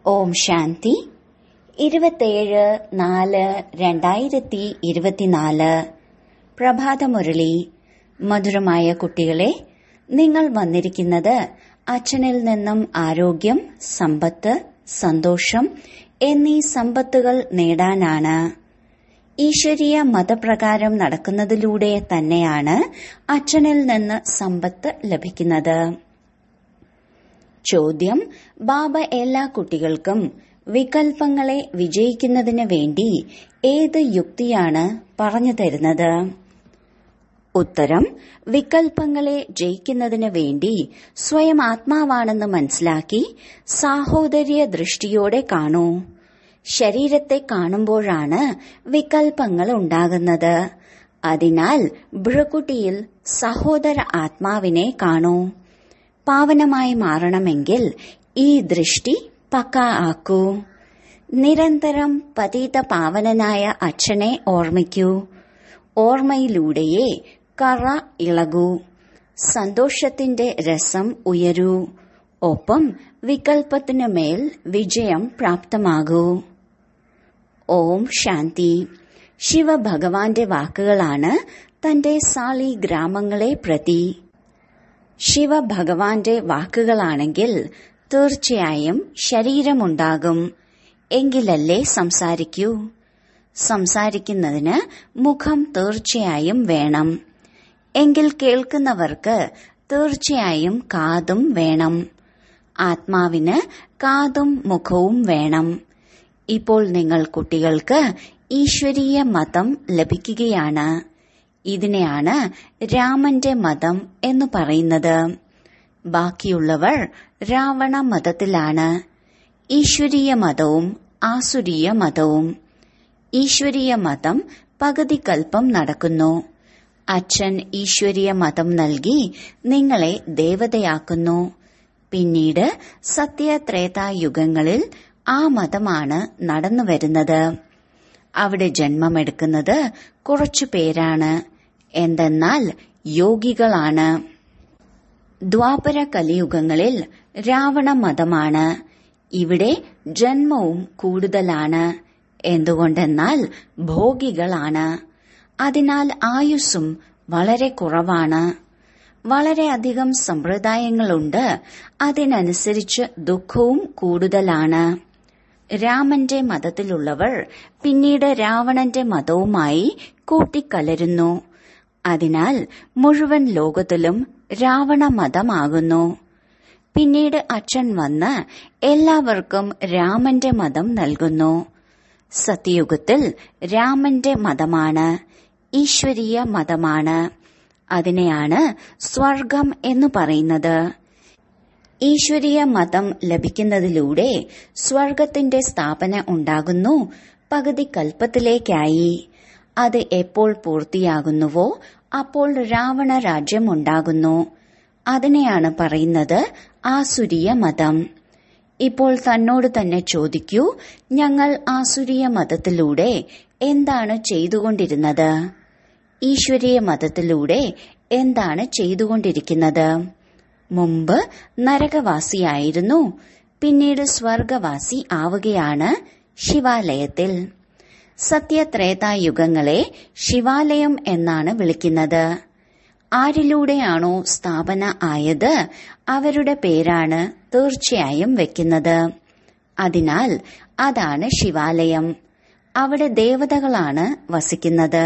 ഓം ശാന്തി ഇരുപത്തേഴ് നാല് രണ്ടായിരത്തി ഇരുപത്തിനാല് പ്രഭാതമുരളി മധുരമായ കുട്ടികളെ നിങ്ങൾ വന്നിരിക്കുന്നത് അച്ഛനിൽ നിന്നും ആരോഗ്യം സമ്പത്ത് സന്തോഷം എന്നീ സമ്പത്തുകൾ നേടാനാണ് ഈശ്വരീയ മതപ്രകാരം നടക്കുന്നതിലൂടെ തന്നെയാണ് അച്ഛനിൽ നിന്ന് സമ്പത്ത് ലഭിക്കുന്നത് ചോദ്യം ബാബ എല്ലാ കുട്ടികൾക്കും വികൽപ്പങ്ങളെ വിജയിക്കുന്നതിന് വേണ്ടി ഏത് യുക്തിയാണ് പറഞ്ഞു തരുന്നത് ഉത്തരം വികൽപ്പങ്ങളെ ജയിക്കുന്നതിന് വേണ്ടി സ്വയം ആത്മാവാണെന്ന് മനസ്സിലാക്കി സാഹോദര്യ ദൃഷ്ടിയോടെ കാണൂ ശരീരത്തെ കാണുമ്പോഴാണ് വികൽപ്പങ്ങൾ ഉണ്ടാകുന്നത് അതിനാൽ ഭൃകുട്ടിയിൽ സഹോദര ആത്മാവിനെ കാണൂ പാവനമായി മാറണമെങ്കിൽ ഈ ദൃഷ്ടി പക്ക ആക്കൂ നിരന്തരം പതീത പാവനനായ അച്ഛനെ ഓർമ്മിക്കൂ ഓർമ്മയിലൂടെയേ കറ ഇളകൂ സന്തോഷത്തിന്റെ രസം ഉയരൂ ഒപ്പം വികൽപ്പത്തിനു മേൽ വിജയം പ്രാപ്തമാകൂ ഓം ശാന്തി ശിവഭഗവാന്റെ വാക്കുകളാണ് തന്റെ സാളി ഗ്രാമങ്ങളെ പ്രതി ശിവഭഗവാന്റെ വാക്കുകളാണെങ്കിൽ തീർച്ചയായും ശരീരമുണ്ടാകും എങ്കിലല്ലേ സംസാരിക്കൂ സംസാരിക്കുന്നതിന് മുഖം തീർച്ചയായും വേണം എങ്കിൽ കേൾക്കുന്നവർക്ക് തീർച്ചയായും കാതും വേണം ആത്മാവിന് കാതും മുഖവും വേണം ഇപ്പോൾ നിങ്ങൾ കുട്ടികൾക്ക് ഈശ്വരീയ മതം ലഭിക്കുകയാണ് ഇതിനെയാണ് രാമന്റെ മതം എന്ന് പറയുന്നത് ബാക്കിയുള്ളവർ രാവണ മതത്തിലാണ് ഈശ്വരീയ മതവും ആസുരീയ മതവും ഈശ്വരീയ മതം പകുതി കൽപ്പം നടക്കുന്നു അച്ഛൻ ഈശ്വരീയ മതം നൽകി നിങ്ങളെ ദേവതയാക്കുന്നു പിന്നീട് സത്യത്രേതായുഗങ്ങളിൽ ആ മതമാണ് നടന്നുവരുന്നത് അവിടെ ജന്മമെടുക്കുന്നത് കുറച്ചു പേരാണ് എന്തെന്നാൽ യോഗികളാണ് ദ്വാപര കലിയുഗങ്ങളിൽ രാവണ മതമാണ് ഇവിടെ ജന്മവും കൂടുതലാണ് എന്തുകൊണ്ടെന്നാൽ ഭോഗികളാണ് അതിനാൽ ആയുസ്സും വളരെ കുറവാണ് വളരെയധികം സമ്പ്രദായങ്ങളുണ്ട് അതിനനുസരിച്ച് ദുഃഖവും കൂടുതലാണ് രാമന്റെ മതത്തിലുള്ളവർ പിന്നീട് രാവണന്റെ മതവുമായി കൂട്ടിക്കലരുന്നു അതിനാൽ മുഴുവൻ ലോകത്തിലും രാവണ മതമാകുന്നു പിന്നീട് അച്ഛൻ വന്ന് എല്ലാവർക്കും രാമന്റെ മതം നൽകുന്നു സത്യയുഗത്തിൽ രാമന്റെ മതമാണ് ഈശ്വരീയ മതമാണ് അതിനെയാണ് സ്വർഗം എന്ന് പറയുന്നത് ഈശ്വരീയ മതം ലഭിക്കുന്നതിലൂടെ സ്വർഗത്തിന്റെ സ്ഥാപന ഉണ്ടാകുന്നു പകുതി കൽപ്പത്തിലേക്കായി അത് എപ്പോൾ പൂർത്തിയാകുന്നുവോ അപ്പോൾ രാവണ രാജ്യം ഉണ്ടാകുന്നു അതിനെയാണ് പറയുന്നത് ആസുരീയ മതം ഇപ്പോൾ തന്നോട് തന്നെ ചോദിക്കൂ ഞങ്ങൾ ആസുരീയ മതത്തിലൂടെ എന്താണ് ചെയ്തുകൊണ്ടിരുന്നത് ഈശ്വരീയ മതത്തിലൂടെ എന്താണ് ചെയ്തുകൊണ്ടിരിക്കുന്നത് മുമ്പ് നരകവാസിയായിരുന്നു പിന്നീട് സ്വർഗവാസി ആവുകയാണ് ശിവാലയത്തിൽ സത്യത്രേതായുഗങ്ങളെ ശിവാലയം എന്നാണ് വിളിക്കുന്നത് ആരിലൂടെയാണോ സ്ഥാപന ആയത് അവരുടെ പേരാണ് തീർച്ചയായും വെക്കുന്നത് അതിനാൽ അതാണ് ശിവാലയം അവിടെ ദേവതകളാണ് വസിക്കുന്നത്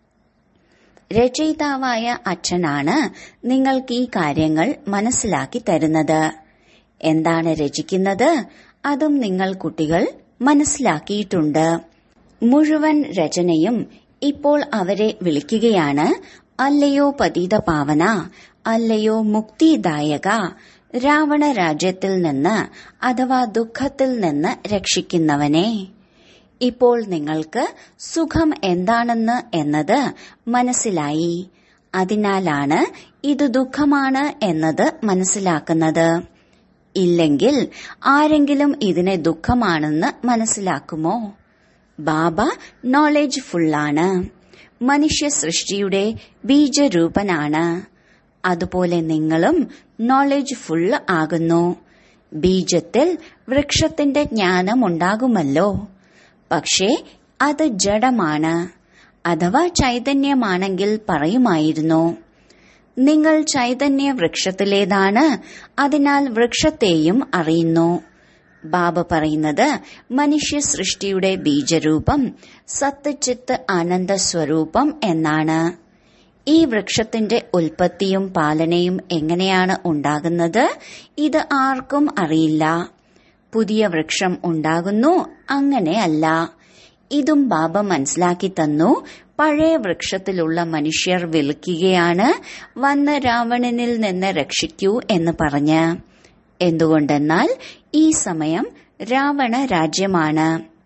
രചയിതാവായ അച്ഛനാണ് നിങ്ങൾക്ക് ഈ കാര്യങ്ങൾ മനസ്സിലാക്കി തരുന്നത് എന്താണ് രചിക്കുന്നത് അതും നിങ്ങൾ കുട്ടികൾ മനസ്സിലാക്കിയിട്ടുണ്ട് മുഴുവൻ രചനയും ഇപ്പോൾ അവരെ വിളിക്കുകയാണ് അല്ലയോ പതീത പാവന അല്ലയോ മുക്തിദായക രാവണ രാജ്യത്തിൽ നിന്ന് അഥവാ ദുഃഖത്തിൽ നിന്ന് രക്ഷിക്കുന്നവനെ ഇപ്പോൾ നിങ്ങൾക്ക് സുഖം എന്താണെന്ന് എന്നത് മനസ്സിലായി അതിനാലാണ് ഇത് ദുഃഖമാണ് എന്നത് മനസ്സിലാക്കുന്നത് ഇല്ലെങ്കിൽ ആരെങ്കിലും ഇതിനെ ദുഃഖമാണെന്ന് മനസ്സിലാക്കുമോ ബാബ നോളജ് ഫുള്ളാണ് മനുഷ്യ സൃഷ്ടിയുടെ ബീജരൂപനാണ് അതുപോലെ നിങ്ങളും നോളജ് ഫുൾ ആകുന്നു ബീജത്തിൽ വൃക്ഷത്തിന്റെ ജ്ഞാനം ഉണ്ടാകുമല്ലോ പക്ഷേ അത് ജഡമാണ് അഥവാ ചൈതന്യമാണെങ്കിൽ പറയുമായിരുന്നു നിങ്ങൾ ചൈതന്യ വൃക്ഷത്തിലേതാണ് അതിനാൽ വൃക്ഷത്തെയും അറിയുന്നു ബാബ പറയുന്നത് മനുഷ്യ സൃഷ്ടിയുടെ ബീജരൂപം സത്യചിത്ത് ആനന്ദ സ്വരൂപം എന്നാണ് ഈ വൃക്ഷത്തിന്റെ ഉൽപ്പത്തിയും പാലനയും എങ്ങനെയാണ് ഉണ്ടാകുന്നത് ഇത് ആർക്കും അറിയില്ല പുതിയ വൃക്ഷം ഉണ്ടാകുന്നു അങ്ങനെയല്ല ഇതും ബാബ മനസ്സിലാക്കി തന്നു പഴയ വൃക്ഷത്തിലുള്ള മനുഷ്യർ വിളിക്കുകയാണ് വന്ന് രാവണനിൽ നിന്ന് രക്ഷിക്കൂ എന്ന് പറഞ്ഞ് എന്തുകൊണ്ടെന്നാൽ ഈ സമയം രാവണ രാജ്യമാണ്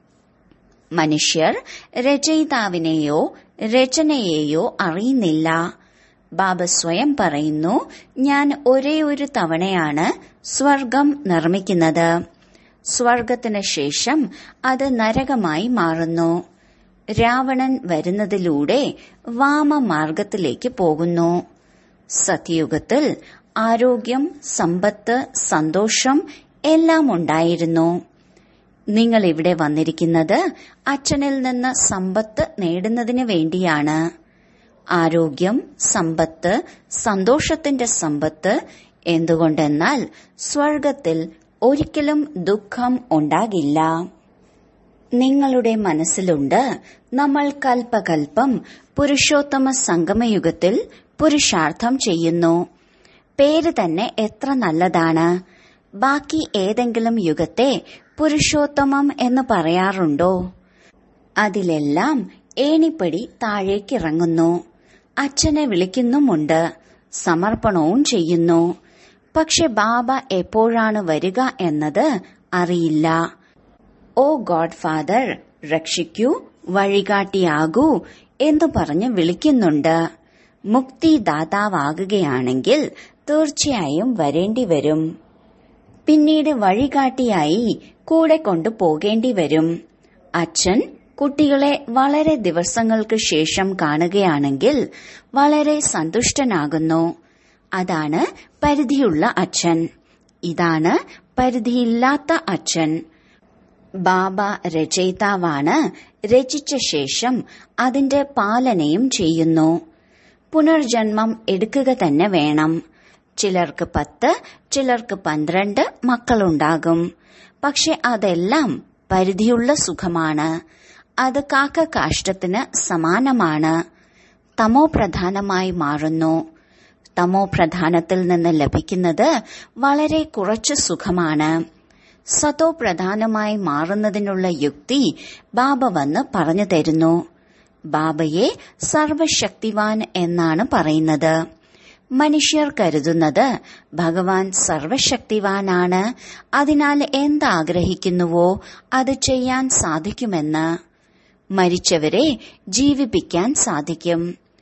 മനുഷ്യർ രചയിതാവിനെയോ രചനയെയോ അറിയുന്നില്ല ബാബ സ്വയം പറയുന്നു ഞാൻ ഒരേ ഒരു തവണയാണ് സ്വർഗം നിർമ്മിക്കുന്നത് സ്വർഗത്തിന് ശേഷം അത് നരകമായി മാറുന്നു രാവണൻ വരുന്നതിലൂടെ വാമമാർഗത്തിലേക്ക് പോകുന്നു സത്യയുഗത്തിൽ ആരോഗ്യം സമ്പത്ത് സന്തോഷം എല്ലാം ഉണ്ടായിരുന്നു നിങ്ങൾ ഇവിടെ വന്നിരിക്കുന്നത് അച്ഛനിൽ നിന്ന് സമ്പത്ത് നേടുന്നതിന് വേണ്ടിയാണ് ആരോഗ്യം സമ്പത്ത് സന്തോഷത്തിന്റെ സമ്പത്ത് എന്തുകൊണ്ടെന്നാൽ സ്വർഗത്തിൽ ഒരിക്കലും ദുഃഖം ഉണ്ടാകില്ല നിങ്ങളുടെ മനസ്സിലുണ്ട് നമ്മൾ കൽപ്പകൽപ്പം പുരുഷോത്തമ സംഗമയുഗത്തിൽ പുരുഷാർത്ഥം ചെയ്യുന്നു പേര് തന്നെ എത്ര നല്ലതാണ് ബാക്കി ഏതെങ്കിലും യുഗത്തെ പുരുഷോത്തമം എന്ന് പറയാറുണ്ടോ അതിലെല്ലാം ഏണിപ്പടി താഴേക്കിറങ്ങുന്നു അച്ഛനെ വിളിക്കുന്നുമുണ്ട് സമർപ്പണവും ചെയ്യുന്നു പക്ഷെ ബാബ എപ്പോഴാണ് വരിക എന്നത് അറിയില്ല ഓ ഗോഡ് ഫാദർ രക്ഷിക്കൂ വഴികാട്ടിയാകൂ എന്ന് പറഞ്ഞ് വിളിക്കുന്നുണ്ട് മുക്തിദാതാവാകുകയാണെങ്കിൽ തീർച്ചയായും വരേണ്ടി വരും പിന്നീട് വഴികാട്ടിയായി കൂടെ കൊണ്ടു പോകേണ്ടി വരും അച്ഛൻ കുട്ടികളെ വളരെ ദിവസങ്ങൾക്ക് ശേഷം കാണുകയാണെങ്കിൽ വളരെ സന്തുഷ്ടനാകുന്നു അതാണ് പരിധിയുള്ള അച്ഛൻ ഇതാണ് പരിധിയില്ലാത്ത അച്ഛൻ ബാബ രചയിതാവാണ് രചിച്ച ശേഷം അതിന്റെ പാലനയും ചെയ്യുന്നു പുനർജന്മം എടുക്കുക തന്നെ വേണം ചിലർക്ക് പത്ത് ചിലർക്ക് പന്ത്രണ്ട് മക്കളുണ്ടാകും പക്ഷെ അതെല്ലാം പരിധിയുള്ള സുഖമാണ് അത് കാക്ക കാഷ്ടത്തിന് സമാനമാണ് തമോ പ്രധാനമായി മാറുന്നു തമോ പ്രധാനത്തിൽ നിന്ന് ലഭിക്കുന്നത് വളരെ കുറച്ച് സുഖമാണ് സതോ പ്രധാനമായി മാറുന്നതിനുള്ള യുക്തി ബാബ വന്ന് പറഞ്ഞു തരുന്നു ബാബയെ സർവശക്തിവാൻ എന്നാണ് പറയുന്നത് മനുഷ്യർ കരുതുന്നത് ഭഗവാൻ സർവശക്തിവാനാണ് അതിനാൽ എന്താഗ്രഹിക്കുന്നുവോ അത് ചെയ്യാൻ സാധിക്കുമെന്ന് മരിച്ചവരെ ജീവിപ്പിക്കാൻ സാധിക്കും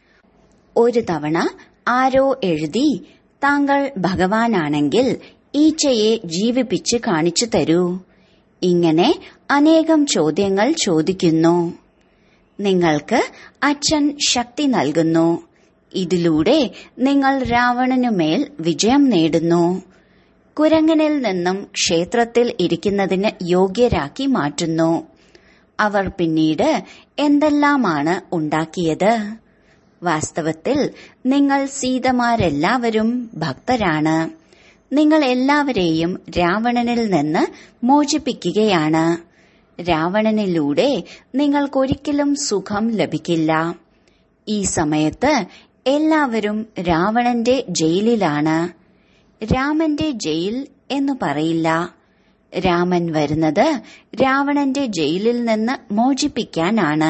ഒരു തവണ ആരോ എഴുതി താങ്കൾ ഭഗവാനാണെങ്കിൽ ഈച്ചയെ ജീവിപ്പിച്ച് കാണിച്ചു തരൂ ഇങ്ങനെ അനേകം ചോദ്യങ്ങൾ ചോദിക്കുന്നു നിങ്ങൾക്ക് അച്ഛൻ ശക്തി നൽകുന്നു ഇതിലൂടെ നിങ്ങൾ രാവണനുമേൽ വിജയം നേടുന്നു കുരങ്ങനിൽ നിന്നും ക്ഷേത്രത്തിൽ ഇരിക്കുന്നതിന് യോഗ്യരാക്കി മാറ്റുന്നു അവർ പിന്നീട് എന്തെല്ലാമാണ് ഉണ്ടാക്കിയത് വാസ്തവത്തിൽ നിങ്ങൾ സീതമാരെല്ലാവരും ഭക്തരാണ് നിങ്ങൾ എല്ലാവരെയും രാവണനിൽ നിന്ന് മോചിപ്പിക്കുകയാണ് രാവണനിലൂടെ നിങ്ങൾക്കൊരിക്കലും സുഖം ലഭിക്കില്ല ഈ സമയത്ത് എല്ലാവരും രാവണന്റെ ജയിലിലാണ് രാമന്റെ ജയിൽ എന്ന് പറയില്ല രാമൻ വരുന്നത് രാവണന്റെ ജയിലിൽ നിന്ന് മോചിപ്പിക്കാനാണ്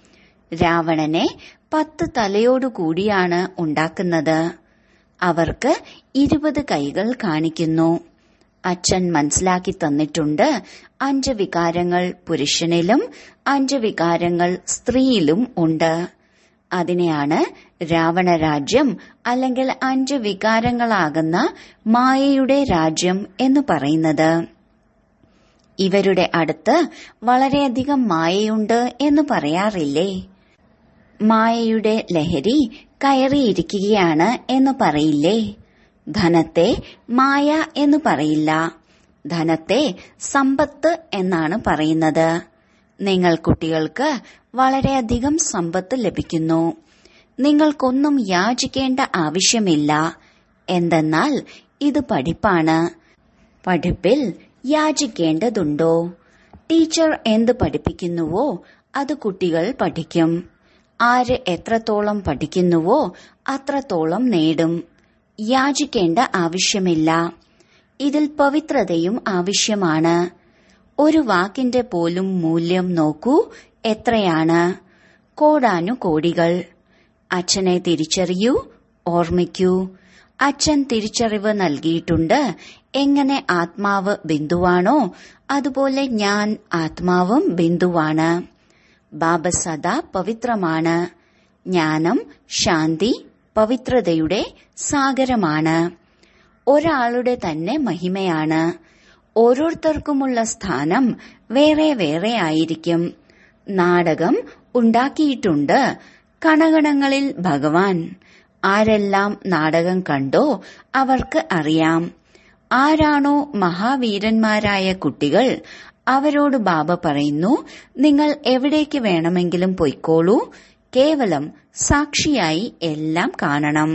രാവണനെ പത്ത് തലയോടുകൂടിയാണ് ഉണ്ടാക്കുന്നത് അവർക്ക് ഇരുപത് കൈകൾ കാണിക്കുന്നു അച്ഛൻ മനസ്സിലാക്കി തന്നിട്ടുണ്ട് അഞ്ച് വികാരങ്ങൾ പുരുഷനിലും അഞ്ച് വികാരങ്ങൾ സ്ത്രീയിലും ഉണ്ട് അതിനെയാണ് രാവണ രാജ്യം അല്ലെങ്കിൽ അഞ്ച് വികാരങ്ങളാകുന്ന മായയുടെ രാജ്യം എന്ന് പറയുന്നത് ഇവരുടെ അടുത്ത് വളരെയധികം മായയുണ്ട് എന്ന് പറയാറില്ലേ മായയുടെ ലഹരി കയറിയിരിക്കുകയാണ് എന്ന് പറയില്ലേ ധനത്തെ മായ എന്ന് പറയില്ല ധനത്തെ സമ്പത്ത് എന്നാണ് പറയുന്നത് നിങ്ങൾ കുട്ടികൾക്ക് വളരെയധികം സമ്പത്ത് ലഭിക്കുന്നു നിങ്ങൾക്കൊന്നും യാചിക്കേണ്ട ആവശ്യമില്ല എന്തെന്നാൽ ഇത് പഠിപ്പാണ് പഠിപ്പിൽ യാചിക്കേണ്ടതുണ്ടോ ടീച്ചർ എന്ത് പഠിപ്പിക്കുന്നുവോ അത് കുട്ടികൾ പഠിക്കും ആര് എത്രത്തോളം പഠിക്കുന്നുവോ അത്രത്തോളം നേടും യാചിക്കേണ്ട ആവശ്യമില്ല ഇതിൽ പവിത്രതയും ആവശ്യമാണ് ഒരു വാക്കിന്റെ പോലും മൂല്യം നോക്കൂ എത്രയാണ് കോടാനു കോടികൾ അച്ഛനെ തിരിച്ചറിയൂ ഓർമ്മിക്കൂ അച്ഛൻ തിരിച്ചറിവ് നൽകിയിട്ടുണ്ട് എങ്ങനെ ആത്മാവ് ബിന്ദുവാണോ അതുപോലെ ഞാൻ ആത്മാവും ബിന്ദുവാണ് ബാബ സദാ പവിത്രമാണ് ജ്ഞാനം ശാന്തി പവിത്രതയുടെ സാഗരമാണ് ഒരാളുടെ തന്നെ മഹിമയാണ് ഓരോരുത്തർക്കുമുള്ള സ്ഥാനം വേറെ വേറെ ആയിരിക്കും നാടകം ഉണ്ടാക്കിയിട്ടുണ്ട് കണകണങ്ങളിൽ ഭഗവാൻ ആരെല്ലാം നാടകം കണ്ടോ അവർക്ക് അറിയാം ആരാണോ മഹാവീരന്മാരായ കുട്ടികൾ അവരോട് ബാബ പറയുന്നു നിങ്ങൾ എവിടേക്ക് വേണമെങ്കിലും പൊയ്ക്കോളൂ കേവലം സാക്ഷിയായി എല്ലാം കാണണം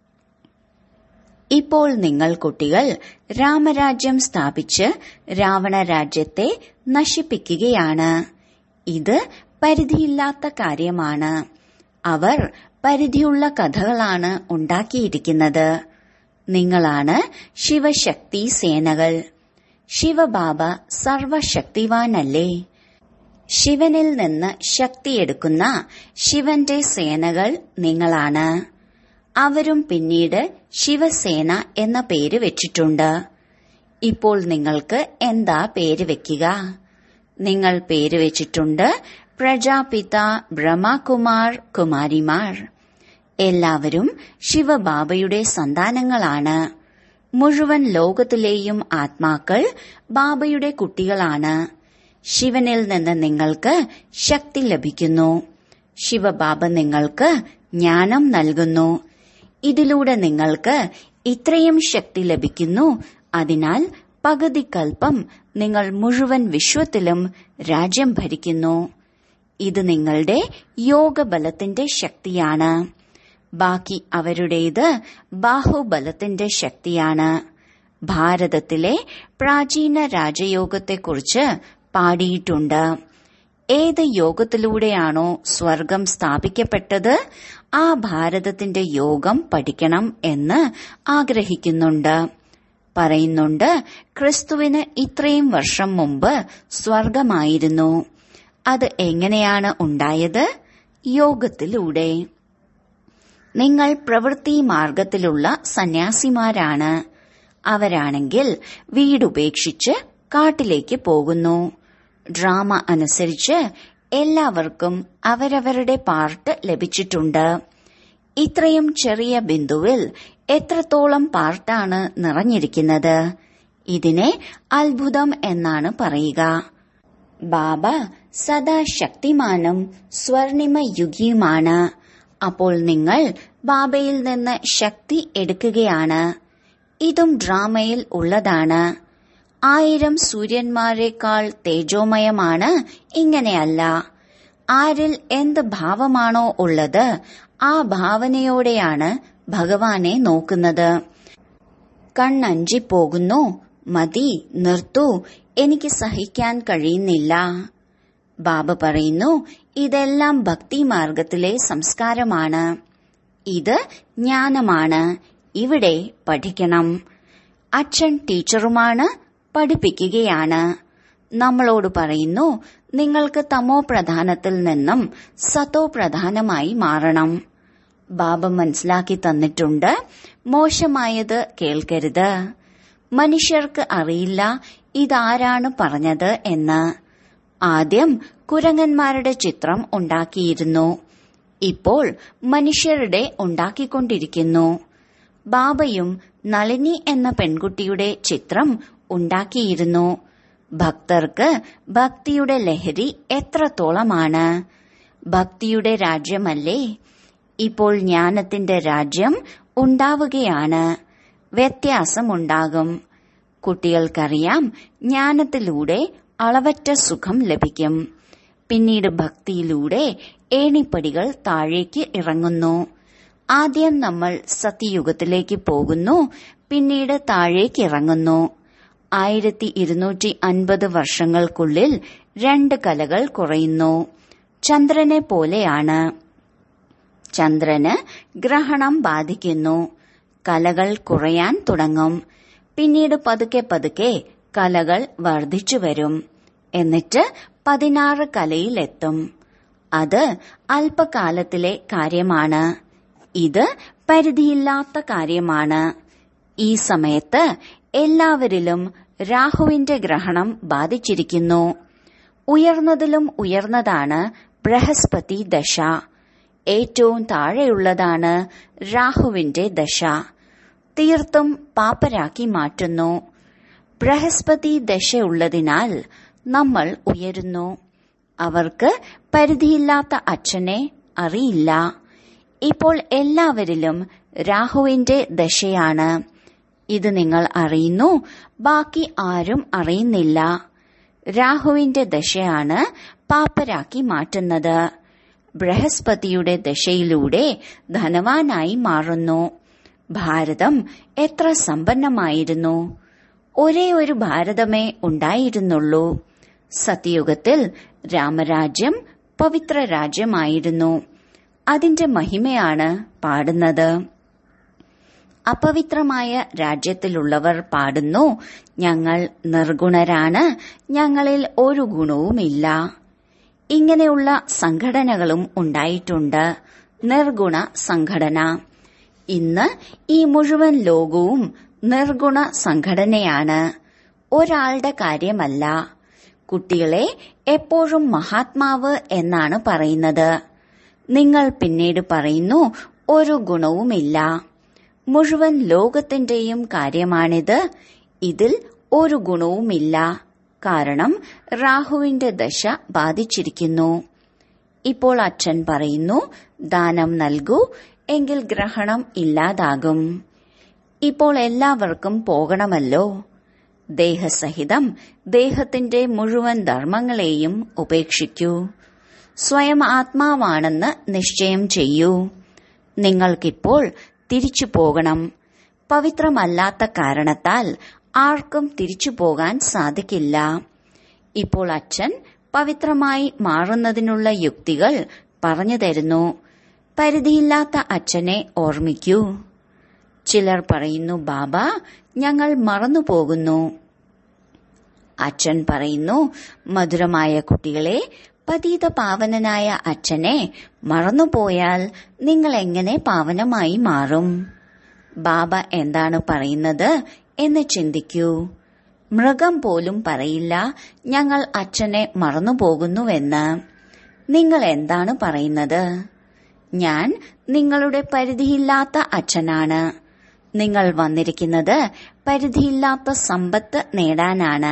ഇപ്പോൾ നിങ്ങൾ കുട്ടികൾ രാമരാജ്യം സ്ഥാപിച്ച് രാവണ രാജ്യത്തെ നശിപ്പിക്കുകയാണ് ഇത് പരിധിയില്ലാത്ത കാര്യമാണ് അവർ പരിധിയുള്ള കഥകളാണ് ഉണ്ടാക്കിയിരിക്കുന്നത് നിങ്ങളാണ് ശിവശക്തി സേനകൾ ശിവബാബ സർവശക്തിവാനല്ലേ ശിവനിൽ നിന്ന് ശക്തിയെടുക്കുന്ന ശിവന്റെ സേനകൾ നിങ്ങളാണ് അവരും പിന്നീട് ശിവസേന എന്ന പേര് വെച്ചിട്ടുണ്ട് ഇപ്പോൾ നിങ്ങൾക്ക് എന്താ പേര് വെക്കുക നിങ്ങൾ പേര് വെച്ചിട്ടുണ്ട് പ്രജാപിത ബ്രഹ്മകുമാർ കുമാരിമാർ എല്ലാവരും ശിവബാബയുടെ സന്താനങ്ങളാണ് മുഴുവൻ ലോകത്തിലെയും ആത്മാക്കൾ ബാബയുടെ കുട്ടികളാണ് ശിവനിൽ നിന്ന് നിങ്ങൾക്ക് ശക്തി ലഭിക്കുന്നു ശിവബാബ നിങ്ങൾക്ക് ജ്ഞാനം നൽകുന്നു ഇതിലൂടെ നിങ്ങൾക്ക് ഇത്രയും ശക്തി ലഭിക്കുന്നു അതിനാൽ പകുതി കൽപ്പം നിങ്ങൾ മുഴുവൻ വിശ്വത്തിലും രാജ്യം ഭരിക്കുന്നു ഇത് നിങ്ങളുടെ യോഗബലത്തിന്റെ ശക്തിയാണ് ബാക്കി അവരുടേത് ബാഹുബലത്തിന്റെ ശക്തിയാണ് ഭാരതത്തിലെ പ്രാചീന രാജയോഗത്തെക്കുറിച്ച് പാടിയിട്ടുണ്ട് ഏത് യോഗത്തിലൂടെയാണോ സ്വർഗം സ്ഥാപിക്കപ്പെട്ടത് ആ ഭാരതത്തിന്റെ യോഗം പഠിക്കണം എന്ന് ആഗ്രഹിക്കുന്നുണ്ട് പറയുന്നുണ്ട് ക്രിസ്തുവിന് ഇത്രയും വർഷം മുമ്പ് സ്വർഗമായിരുന്നു അത് എങ്ങനെയാണ് ഉണ്ടായത് യോഗത്തിലൂടെ നിങ്ങൾ പ്രവൃത്തി മാർഗത്തിലുള്ള സന്യാസിമാരാണ് അവരാണെങ്കിൽ വീടുപേക്ഷിച്ച് കാട്ടിലേക്ക് പോകുന്നു ഡ്രാമ അനുസരിച്ച് എല്ലാവർക്കും അവരവരുടെ പാർട്ട് ലഭിച്ചിട്ടുണ്ട് ഇത്രയും ചെറിയ ബിന്ദുവിൽ എത്രത്തോളം പാർട്ടാണ് നിറഞ്ഞിരിക്കുന്നത് ഇതിനെ അത്ഭുതം എന്നാണ് പറയുക ബാബ സദാ ശക്തിമാനും സ്വർണിമയുഗിയുമാണ് അപ്പോൾ നിങ്ങൾ ബാബയിൽ നിന്ന് ശക്തി എടുക്കുകയാണ് ഇതും ഡ്രാമയിൽ ഉള്ളതാണ് ആയിരം സൂര്യന്മാരെക്കാൾ തേജോമയമാണ് ഇങ്ങനെയല്ല ആരിൽ എന്ത് ഭാവമാണോ ഉള്ളത് ആ ഭാവനയോടെയാണ് ഭഗവാനെ നോക്കുന്നത് കണ്ണഞ്ചിപ്പോകുന്നു മതി നിർത്തൂ എനിക്ക് സഹിക്കാൻ കഴിയുന്നില്ല ബാബ പറയുന്നു ഇതെല്ലാം ഭക്തി മാർഗത്തിലെ സംസ്കാരമാണ് ഇത് ജ്ഞാനമാണ് ഇവിടെ പഠിക്കണം അച്ഛൻ ടീച്ചറുമാണ് പഠിപ്പിക്കുകയാണ് നമ്മളോട് പറയുന്നു നിങ്ങൾക്ക് തമോ പ്രധാനത്തിൽ നിന്നും സതോ പ്രധാനമായി മാറണം ബാബ മനസ്സിലാക്കി തന്നിട്ടുണ്ട് മോശമായത് കേൾക്കരുത് മനുഷ്യർക്ക് അറിയില്ല ഇതാരാണ് പറഞ്ഞത് എന്ന് ആദ്യം കുരങ്ങന്മാരുടെ ചിത്രം ഉണ്ടാക്കിയിരുന്നു ഇപ്പോൾ മനുഷ്യരുടെ ഉണ്ടാക്കിക്കൊണ്ടിരിക്കുന്നു ബാബയും നളിനി എന്ന പെൺകുട്ടിയുടെ ചിത്രം ഉണ്ടാക്കിയിരുന്നു ഭക്തർക്ക് ഭക്തിയുടെ ലഹരി എത്രത്തോളമാണ് ഭക്തിയുടെ രാജ്യമല്ലേ ഇപ്പോൾ ജ്ഞാനത്തിന്റെ രാജ്യം ഉണ്ടാവുകയാണ് വ്യത്യാസമുണ്ടാകും കുട്ടികൾക്കറിയാം ജ്ഞാനത്തിലൂടെ അളവറ്റ സുഖം ലഭിക്കും പിന്നീട് ഭക്തിയിലൂടെ ഏണിപ്പടികൾ താഴേക്ക് ഇറങ്ങുന്നു ആദ്യം നമ്മൾ സത്യയുഗത്തിലേക്ക് പോകുന്നു പിന്നീട് താഴേക്ക് ഇറങ്ങുന്നു ആയിരത്തി ഇരുന്നൂറ്റി അൻപത് വർഷങ്ങൾക്കുള്ളിൽ രണ്ട് കലകൾ കുറയുന്നു ചന്ദ്രനെ പോലെയാണ് ചന്ദ്രന് ഗ്രഹണം ബാധിക്കുന്നു കലകൾ കുറയാൻ തുടങ്ങും പിന്നീട് പതുക്കെ പതുക്കെ കലകൾ വർദ്ധിച്ചു വരും എന്നിട്ട് പതിനാറ് കലയിലെത്തും അത് അല്പകാലത്തിലെ കാര്യമാണ് ഇത് പരിധിയില്ലാത്ത കാര്യമാണ് ഈ സമയത്ത് എല്ലാവരിലും രാഹുവിന്റെ ഗ്രഹണം ബാധിച്ചിരിക്കുന്നു ഉയർന്നതിലും ഉയർന്നതാണ് ബൃഹസ്പതി ദശ ഏറ്റവും താഴെയുള്ളതാണ് രാഹുവിന്റെ ദശ തീർത്തും പാപ്പരാക്കി മാറ്റുന്നു ബൃഹസ്പതി ദശയുള്ളതിനാൽ നമ്മൾ ഉയരുന്നു അവർക്ക് പരിധിയില്ലാത്ത അച്ഛനെ അറിയില്ല ഇപ്പോൾ എല്ലാവരിലും രാഹുവിന്റെ ദശയാണ് ഇത് നിങ്ങൾ അറിയുന്നു ബാക്കി ആരും അറിയുന്നില്ല രാഹുവിന്റെ ദശയാണ് പാപ്പരാക്കി മാറ്റുന്നത് ബൃഹസ്പതിയുടെ ദശയിലൂടെ ധനവാനായി മാറുന്നു ഭാരതം എത്ര സമ്പന്നമായിരുന്നു ഒരേ ഒരു ഭാരതമേ ഉണ്ടായിരുന്നുള്ളൂ സത്യയുഗത്തിൽ രാമരാജ്യം പവിത്ര രാജ്യമായിരുന്നു അതിന്റെ മഹിമയാണ് പാടുന്നത് അപവിത്രമായ രാജ്യത്തിലുള്ളവർ പാടുന്നു ഞങ്ങൾ നിർഗുണരാണ് ഞങ്ങളിൽ ഒരു ഗുണവുമില്ല ഇങ്ങനെയുള്ള സംഘടനകളും ഉണ്ടായിട്ടുണ്ട് നിർഗുണ സംഘടന ഇന്ന് ഈ മുഴുവൻ ലോകവും നിർഗുണ സംഘടനയാണ് ഒരാളുടെ കാര്യമല്ല കുട്ടികളെ എപ്പോഴും മഹാത്മാവ് എന്നാണ് പറയുന്നത് നിങ്ങൾ പിന്നീട് പറയുന്നു ഒരു ഗുണവുമില്ല മുഴുവൻ ലോകത്തിന്റെയും കാര്യമാണിത് ഇതിൽ ഒരു ഗുണവുമില്ല കാരണം രാഹുവിന്റെ ദശ ബാധിച്ചിരിക്കുന്നു ഇപ്പോൾ അച്ഛൻ പറയുന്നു ദാനം നൽകൂ എങ്കിൽ ഗ്രഹണം ഇല്ലാതാകും ഇപ്പോൾ എല്ലാവർക്കും പോകണമല്ലോ ദേഹസഹിതം ദേഹത്തിന്റെ മുഴുവൻ ധർമ്മങ്ങളെയും ഉപേക്ഷിക്കൂ സ്വയം ആത്മാവാണെന്ന് നിശ്ചയം ചെയ്യൂ നിങ്ങൾക്കിപ്പോൾ തിരിച്ചു പോകണം പവിത്രമല്ലാത്ത കാരണത്താൽ ആർക്കും തിരിച്ചു പോകാൻ സാധിക്കില്ല ഇപ്പോൾ അച്ഛൻ പവിത്രമായി മാറുന്നതിനുള്ള യുക്തികൾ പറഞ്ഞു തരുന്നു പരിധിയില്ലാത്ത അച്ഛനെ ഓർമ്മിക്കൂ ചിലർ പറയുന്നു ബാബ ഞങ്ങൾ മറന്നുപോകുന്നു അച്ഛൻ പറയുന്നു മധുരമായ കുട്ടികളെ പതീത പാവനനായ അച്ഛനെ മറന്നുപോയാൽ നിങ്ങൾ എങ്ങനെ പാവനമായി മാറും ബാബ എന്താണ് പറയുന്നത് എന്ന് ചിന്തിക്കൂ മൃഗം പോലും പറയില്ല ഞങ്ങൾ അച്ഛനെ മറന്നുപോകുന്നുവെന്ന് നിങ്ങൾ എന്താണ് പറയുന്നത് ഞാൻ നിങ്ങളുടെ പരിധിയില്ലാത്ത അച്ഛനാണ് നിങ്ങൾ വന്നിരിക്കുന്നത് പരിധിയില്ലാത്ത സമ്പത്ത് നേടാനാണ്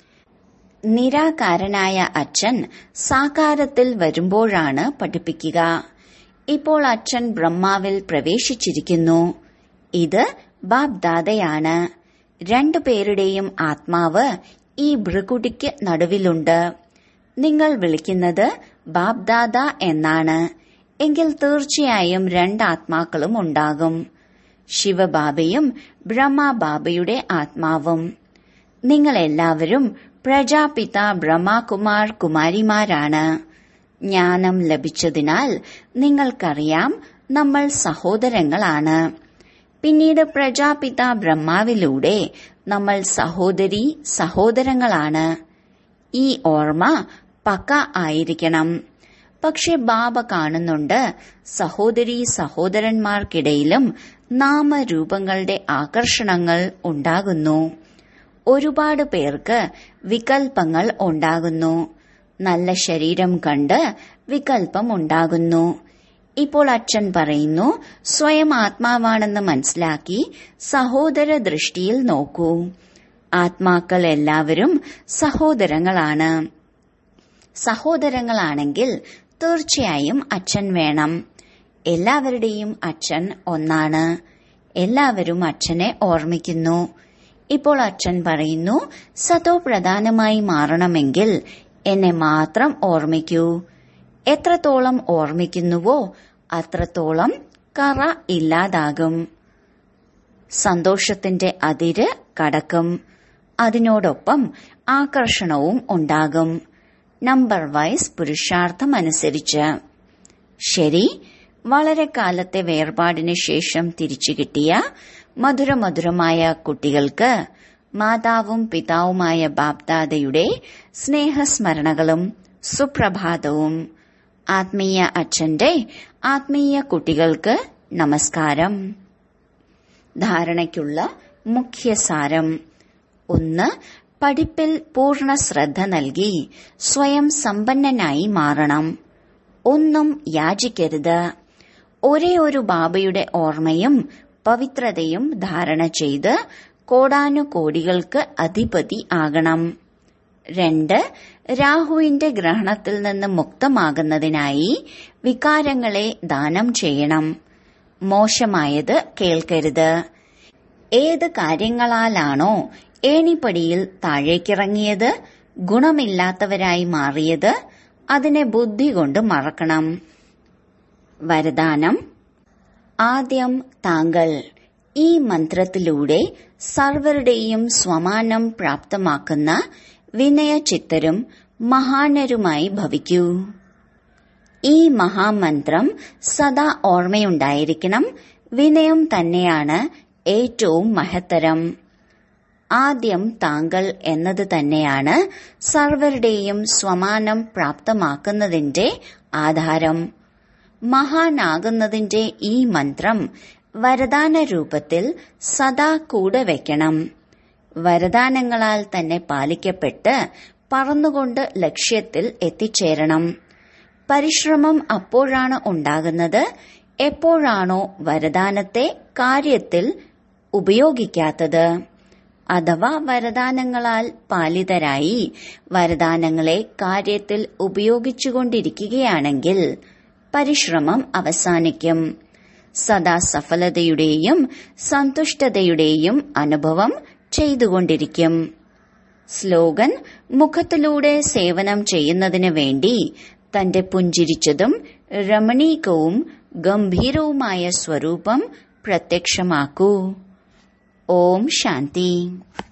നിരാകാരനായ അച്ഛൻ സാകാരത്തിൽ വരുമ്പോഴാണ് പഠിപ്പിക്കുക ഇപ്പോൾ അച്ഛൻ ബ്രഹ്മാവിൽ പ്രവേശിച്ചിരിക്കുന്നു ഇത് ബാബ്ദാദയാണ് രണ്ടു പേരുടെയും ആത്മാവ് ഈ ഭൃകുടിക്ക് നടുവിലുണ്ട് നിങ്ങൾ വിളിക്കുന്നത് ബാബ്ദാദ എന്നാണ് എങ്കിൽ തീർച്ചയായും രണ്ടാത്മാക്കളും ഉണ്ടാകും ശിവബാബയും ബ്രഹ്മബാബയുടെ ആത്മാവും നിങ്ങൾ എല്ലാവരും പ്രജാപിത ബ്രഹ്മകുമാർ കുമാരിമാരാണ് ജ്ഞാനം ലഭിച്ചതിനാൽ നിങ്ങൾക്കറിയാം നമ്മൾ സഹോദരങ്ങളാണ് പിന്നീട് പ്രജാപിത ബ്രഹ്മാവിലൂടെ നമ്മൾ സഹോദരി സഹോദരങ്ങളാണ് ഈ ഓർമ്മ പക്ക ആയിരിക്കണം പക്ഷെ ബാബ കാണുന്നുണ്ട് സഹോദരി സഹോദരന്മാർക്കിടയിലും നാമരൂപങ്ങളുടെ ആകർഷണങ്ങൾ ഉണ്ടാകുന്നു ഒരുപാട് പേർക്ക് വികൽപ്പങ്ങൾ ഉണ്ടാകുന്നു നല്ല ശരീരം കണ്ട് വികൽപ്പം ഉണ്ടാകുന്നു ഇപ്പോൾ അച്ഛൻ പറയുന്നു സ്വയം ആത്മാവാണെന്ന് മനസ്സിലാക്കി സഹോദര ദൃഷ്ടിയിൽ നോക്കൂ ആത്മാക്കൾ എല്ലാവരും സഹോദരങ്ങളാണ് സഹോദരങ്ങളാണെങ്കിൽ തീർച്ചയായും അച്ഛൻ വേണം എല്ലാവരുടെയും അച്ഛൻ ഒന്നാണ് എല്ലാവരും അച്ഛനെ ഓർമ്മിക്കുന്നു ഇപ്പോൾ അച്ഛൻ പറയുന്നു സതോ പ്രധാനമായി മാറണമെങ്കിൽ എന്നെ മാത്രം ഓർമ്മിക്കൂ എത്രത്തോളം ഓർമ്മിക്കുന്നുവോ അത്രത്തോളം കറ ഇല്ലാതാകും സന്തോഷത്തിന്റെ അതിര് കടക്കും അതിനോടൊപ്പം ആകർഷണവും ഉണ്ടാകും നമ്പർ വൈസ് പുരുഷാർത്ഥമനുസരിച്ച് ശരി വളരെ കാലത്തെ വേർപാടിന് ശേഷം തിരിച്ചു കിട്ടിയ മധുരമധുരമായ കുട്ടികൾക്ക് മാതാവും പിതാവുമായ ബാപ്ദാദയുടെ സ്നേഹസ്മരണകളും സുപ്രഭാതവും ആത്മീയ അച്ഛന്റെ ആത്മീയ കുട്ടികൾക്ക് നമസ്കാരം ധാരണയ്ക്കുള്ള മുഖ്യസാരം ഒന്ന് പഠിപ്പിൽ പൂർണ്ണ ശ്രദ്ധ നൽകി സ്വയം സമ്പന്നനായി മാറണം ഒന്നും യാചിക്കരുത് ഒരേ ഒരു ബാബയുടെ ഓർമ്മയും പവിത്രതയും ധാരണ ചെയ്ത് കോടാനുകോടികൾക്ക് അധിപതി ആകണം രണ്ട് രാഹുവിന്റെ ഗ്രഹണത്തിൽ നിന്ന് മുക്തമാകുന്നതിനായി വികാരങ്ങളെ ദാനം ചെയ്യണം മോശമായത് കേൾക്കരുത് ഏത് കാര്യങ്ങളാലാണോ ഏണിപ്പടിയിൽ താഴേക്കിറങ്ങിയത് ഗുണമില്ലാത്തവരായി മാറിയത് അതിനെ ബുദ്ധി കൊണ്ട് മറക്കണം വരദാനം ആദ്യം താങ്കൾ ഈ മന്ത്രത്തിലൂടെ സർവരുടെയും സ്വമാനം പ്രാപ്തമാക്കുന്ന വിനയചിത്തരും മഹാനരുമായി ഭവിക്കൂ ഈ മഹാമന്ത്രം സദാ ഓർമ്മയുണ്ടായിരിക്കണം വിനയം തന്നെയാണ് ഏറ്റവും മഹത്തരം ആദ്യം താങ്കൾ എന്നത് തന്നെയാണ് സർവരുടെയും സ്വമാനം പ്രാപ്തമാക്കുന്നതിന്റെ ആധാരം മഹാനാകുന്നതിന്റെ ഈ മന്ത്രം വരദാന രൂപത്തിൽ സദാ കൂടെ വെക്കണം വരദാനങ്ങളാൽ തന്നെ പാലിക്കപ്പെട്ട് പറന്നുകൊണ്ട് ലക്ഷ്യത്തിൽ എത്തിച്ചേരണം പരിശ്രമം അപ്പോഴാണ് ഉണ്ടാകുന്നത് എപ്പോഴാണോ വരദാനത്തെ കാര്യത്തിൽ ഉപയോഗിക്കാത്തത് അഥവാ വരദാനങ്ങളാൽ പാലിതരായി വരദാനങ്ങളെ കാര്യത്തിൽ ഉപയോഗിച്ചുകൊണ്ടിരിക്കുകയാണെങ്കിൽ പരിശ്രമം അവസാനിക്കും സദാ സഫലതയുടെയും സന്തുഷ്ടതയുടെയും അനുഭവം ചെയ്തുകൊണ്ടിരിക്കും സ്ലോഗൻ മുഖത്തിലൂടെ സേവനം ചെയ്യുന്നതിന് വേണ്ടി തന്റെ പുഞ്ചിരിച്ചതും രമണീകവും ഗംഭീരവുമായ സ്വരൂപം പ്രത്യക്ഷമാക്കൂ ഓം ശാന്തി